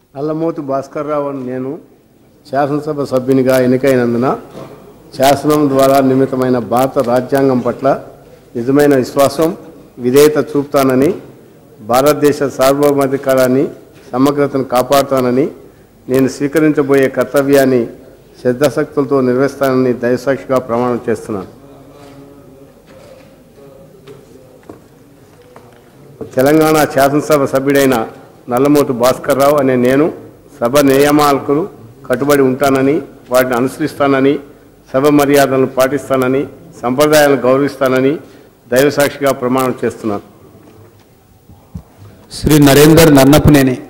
నల్లమోతు భాస్కర్రావు అని నేను శాసనసభ సభ్యునిగా ఎన్నికైనందున శాసనం ద్వారా నిమిత్తమైన భారత రాజ్యాంగం పట్ల నిజమైన విశ్వాసం విధేయత చూపుతానని భారతదేశ సార్వభౌమాధికారాన్ని సమగ్రతను కాపాడుతానని నేను స్వీకరించబోయే కర్తవ్యాన్ని శ్రద్ధాశక్తులతో నిర్వహిస్తానని దయసాక్షిగా ప్రమాణం చేస్తున్నాను తెలంగాణ శాసనసభ సభ్యుడైన నల్లమోతు భాస్కర్రావు అనే నేను సభ నియమాలకు కట్టుబడి ఉంటానని వాటిని అనుసరిస్తానని సభ మర్యాదలను పాటిస్తానని సంప్రదాయాలను గౌరవిస్తానని దైవసాక్షిగా ప్రమాణం చేస్తున్నాను శ్రీ నరేందర్ నన్నపునేని